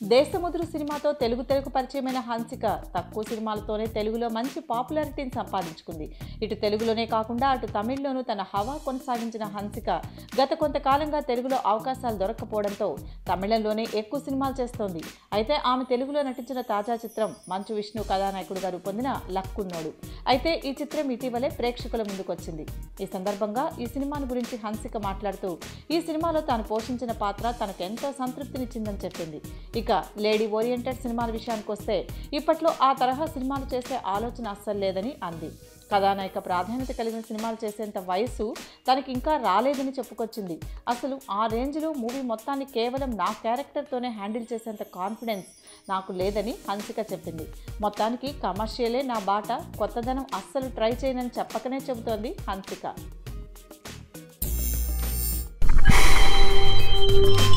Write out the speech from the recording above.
దేశముదురు సినిమాతో తెలుగు తెలుగు పరిచయమైన హన్సిక తక్కువ సినిమాలతోనే తెలుగులో మంచి పాపులారిటీని సంపాదించుకుంది ఇటు తెలుగులోనే కాకుండా అటు తమిళ్లోనూ తన హవా కొనసాగించిన హన్సిక గత కొంతకాలంగా తెలుగులో అవకాశాలు దొరక్కపోవడంతో తమిళంలోనే ఎక్కువ సినిమాలు చేస్తోంది అయితే ఆమె తెలుగులో నటించిన తాజా చిత్రం మంచు విష్ణు కథానాయకుడిగా రూపొందిన లక్కున్నోడు అయితే ఈ చిత్రం ఇటీవలే ప్రేక్షకుల ముందుకొచ్చింది ఈ సందర్భంగా ఈ సినిమాను గురించి హన్సిక మాట్లాడుతూ ఈ సినిమాలో తాను పోషించిన పాత్ర తనకు ఎంతో సంతృప్తినిచ్చిందని చెప్పింది ఇక లేడీ ఓరియంటెడ్ సినిమాల విషయానికి వస్తే ఇప్పట్లో ఆ తరహా సినిమాలు చేసే ఆలోచన అస్సలు లేదని అంది కథానాయక ప్రాధాన్యత కలిగిన సినిమాలు చేసేంత వయసు తనకి ఇంకా రాలేదని చెప్పుకొచ్చింది అసలు ఆ రేంజ్లో మూవీ మొత్తాన్ని కేవలం నా క్యారెక్టర్తోనే హ్యాండిల్ చేసేంత కాన్ఫిడెన్స్ నాకు లేదని హన్సిక చెప్పింది మొత్తానికి కమర్షియలే నా బాట కొత్తదనం అస్సలు ట్రై చేయనని చెప్పకనే చెబుతోంది హన్సిక